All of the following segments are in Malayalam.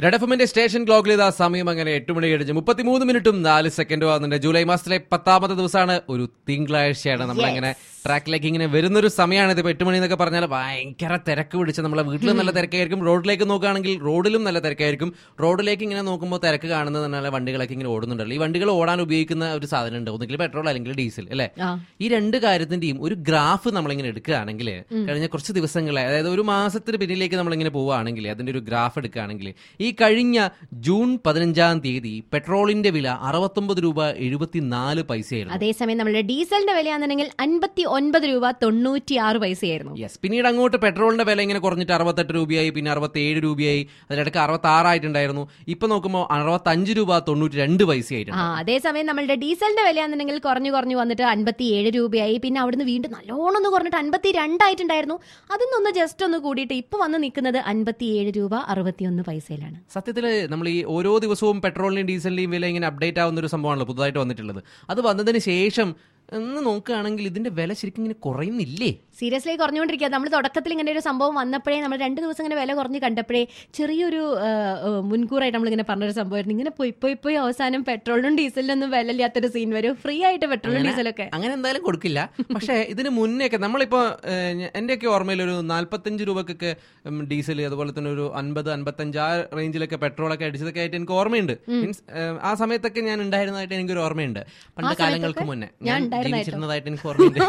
റെഡ് എഫ് എമ്മിന്റെ സ്റ്റേഷൻ ക്ലോക്കിൽ ഇതാ സമയം അങ്ങനെ എട്ട് മണി കഴിഞ്ഞ് മുപ്പത്തിമൂന്ന് മിനിറ്റും നാല് സെക്കൻഡും ആകുന്നുണ്ട് ജൂലൈ മാസത്തിലെ പത്താമത്തെ ദിവസമാണ് ഒരു തിങ്കളാഴ്ചയാണ് നമ്മളിങ്ങനെ ട്രാക്കിലേക്ക് ഇങ്ങനെ വരുന്നൊരു സമയമാണ് ഇതിപ്പോ എട്ട് മണി എന്നൊക്കെ പറഞ്ഞാൽ ഭയങ്കര തിരക്ക് പിടിച്ച് നമ്മളെ വീട്ടിലും നല്ല തിരക്കായിരിക്കും റോഡിലേക്ക് നോക്കുകയാണെങ്കിൽ റോഡിലും നല്ല തിരക്കായിരിക്കും റോഡിലേക്ക് ഇങ്ങനെ നോക്കുമ്പോൾ തിരക്ക് കാണുന്നത് പറഞ്ഞാൽ വണ്ടികളൊക്കെ ഇങ്ങനെ ഓടുന്നുണ്ടല്ലോ ഈ വണ്ടികൾ ഓടാൻ ഉപയോഗിക്കുന്ന ഒരു സാധനം ഉണ്ട് ഒന്നുകിൽ പെട്രോൾ അല്ലെങ്കിൽ ഡീസൽ അല്ലേ ആ. ഈ രണ്ട് കാര്യത്തിന്റെയും ഒരു ഗ്രാഫ് നമ്മളിങ്ങനെ എടുക്കുകയാണെങ്കിൽ കഴിഞ്ഞ കുറച്ച് ദിവസങ്ങളെ അതായത് ഒരു മാസത്തിന് പിന്നിലേക്ക് നമ്മളിങ്ങനെ പോവുകയാണെങ്കിൽ അതിന്റെ ഒരു ഗ്രാഫ് എടുക്കുകയാണെങ്കിൽ ഈ കഴിഞ്ഞ ജൂൺ പതിനഞ്ചാം തീയതി പെട്രോളിന്റെ വില അറുപത്തൊമ്പത് രൂപ എഴുപത്തിനാല് പൈസയായിരുന്നു അതേസമയം നമ്മുടെ ഡീസലിന്റെ വിലയാണെന്നുണ്ടെങ്കിൽ അൻപത്തി ഒൻപത് രൂപ തൊണ്ണൂറ്റി ആറ് പൈസയായിരുന്നു യെസ് പിന്നീട് അങ്ങോട്ട് പെട്രോളിന്റെ വില ഇങ്ങനെ കുറഞ്ഞിട്ട് അറുപത്തെട്ട് രൂപയായി പിന്നെ അറുപത്തേഴ് രൂപയായി അതിനിടയ്ക്ക് അറുപത്തി ആറായിട്ടുണ്ടായിരുന്നു ഇപ്പൊ നോക്കുമ്പോൾ അറുപത്തഞ്ച് രൂപ തൊണ്ണൂറ്റി രണ്ട് ആ പൈസയായിട്ടുണ്ട് അതേസമയം നമ്മളുടെ ഡീസലിന്റെ വിലയാണെന്നുണ്ടെങ്കിൽ കുറഞ്ഞു കുറഞ്ഞു വന്നിട്ട് അൻപത്തി ഏഴ് രൂപയായി പിന്നെ അവിടുന്ന് വീണ്ടും നല്ലോണം ഒന്ന് കുറഞ്ഞിട്ട് അൻപത്തി രണ്ടായിട്ടുണ്ടായിരുന്നു അതൊന്നൊന്ന് ജസ്റ്റ് ഒന്ന് കൂടിയിട്ട് ഇപ്പൊ വന്ന് നിൽക്കുന്നത് അൻപത്തി ഏഴ് രൂപ അറുപത്തിയൊന്ന് പൈസയിലാണ് സത്യത്തിൽ നമ്മൾ ഈ ഓരോ ദിവസവും പെട്രോളിന്റെയും ഡീസലിന്റെയും വില ഇങ്ങനെ അപ്ഡേറ്റ് ആവുന്ന ഒരു സംഭവമാണല്ലോ പുതുതായിട്ട് വന്നിട്ടുള്ളത് അത് വന്നതിന് ശേഷം ഒന്ന് നോക്കുകയാണെങ്കിൽ ഇതിന്റെ വില ശരിക്കും ഇങ്ങനെ കുറയുന്നില്ലേ സീരിയസ്ലി കുറഞ്ഞുകൊണ്ടിരിക്കുക നമ്മൾ തുടക്കത്തിൽ ഇങ്ങനെ ഒരു സംഭവം വന്നപ്പോഴേ നമ്മൾ രണ്ട് ദിവസം ഇങ്ങനെ വില കുറഞ്ഞ് കണ്ടപ്പോഴേ ചെറിയൊരു ആ, ആ, മുൻകൂറായിട്ട് നമ്മളിങ്ങനെ പറഞ്ഞൊരു സംഭവമായിരുന്നു ഇങ്ങനെ പോയി പോയി പോയി അവസാനം പെട്രോളിനും ഡീസലിനും ഒന്നും വില ഇല്ലാത്തൊരു സീൻ വരും ഫ്രീ ആയിട്ട് പെട്രോളും ഡീസലൊക്കെ അങ്ങനെ എന്തായാലും കൊടുക്കില്ല പക്ഷേ ഇതിന് മുന്നേ ഒക്കെ നമ്മളിപ്പോ ഏഹ്, ഞ- എന്റെയൊക്കെ ഓർമ്മയിൽ ഒരു നാല്പത്തഞ്ച് രൂപക്കൊക്കെ ഉം, ഡീസൽ അതുപോലെ തന്നെ ഒരു അൻപത് അൻപത്തഞ്ച് ആ റേഞ്ചിലൊക്കെ പെട്രോളൊക്കെ അടിച്ചതൊക്കെ ആയിട്ട് എനിക്ക് ഓർമ്മയുണ്ട് മീൻസ് ആ സമയത്തൊക്കെ ഞാൻ ഉണ്ടായിരുന്നതായിട്ട് എനിക്കൊരു ഓർമ്മയുണ്ട് പണ്ട് കാലങ്ങൾക്ക് മുന്നേ ഞാൻ ജീവിച്ചിരുന്നതായിട്ട് എനിക്ക് ഓർമ്മയുണ്ട്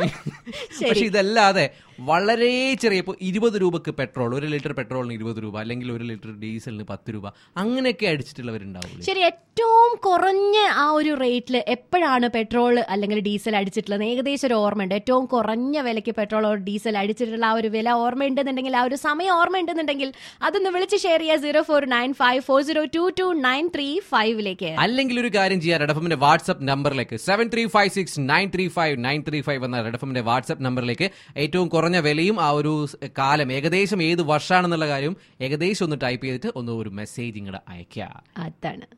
പക്ഷെ ഇതല്ലാതെ വളരെ ചെറിയ ഇപ്പോൾ ഇരുപത് രൂപക്ക് പെട്രോൾ ഒരു ലിറ്റർ പെട്രോളിന് ഇരുപത് രൂപ അല്ലെങ്കിൽ ഒരു ലിറ്റർ ഡീസലിന് പത്ത് രൂപ അങ്ങനെയൊക്കെ അടിച്ചിട്ടുള്ളവരുണ്ടാവുള്ളൂ ശരി ഏറ്റവും കുറഞ്ഞ ആ ഒരു റേറ്റിൽ എപ്പോഴാണ് പെട്രോൾ അല്ലെങ്കിൽ ഡീസൽ അടിച്ചിട്ടുള്ളത് ഏകദേശം ഒരു ഓർമ്മയുണ്ട് ഏറ്റവും കുറഞ്ഞ വിലയ്ക്ക് പെട്രോൾ ഓർ ഡീസൽ അടിച്ചിട്ടുള്ള ആ ഒരു വില ഓർമ്മയുണ്ടെന്നുണ്ടെങ്കിൽ ആ ഒരു സമയം ഓർമ്മയുണ്ടെന്നുണ്ടെങ്കിൽ അതൊന്ന് വിളിച്ച് ഷെയർ ചെയ്യുക zero four nine five four zero two two nine three ഫൈവിലേക്ക് അല്ലെങ്കിൽ ഒരു കാര്യം ചെയ്യാം റെഡഫമിന്റെ വാട്സ്ആപ്പ് നമ്പറിലേക്ക് seven three five six nine three five nine three five എന്ന റെഡഫമിന്റെ വാട്സ്ആപ്പ് നമ്പറിലേക്ക് ഏറ്റവും കുറഞ്ഞ വിലയും ആ ഒരു സ് കാലം ഏകദേശം ഏത് വർഷമാണെന്നുള്ള കാര്യം ഏകദേശം ഒന്ന് ടൈപ്പ് ചെയ്തിട്ട് ഒന്ന് ഒരു മെസ്സേജ് ഇങ്ങോട്ട് അയക്കുക അതാണ്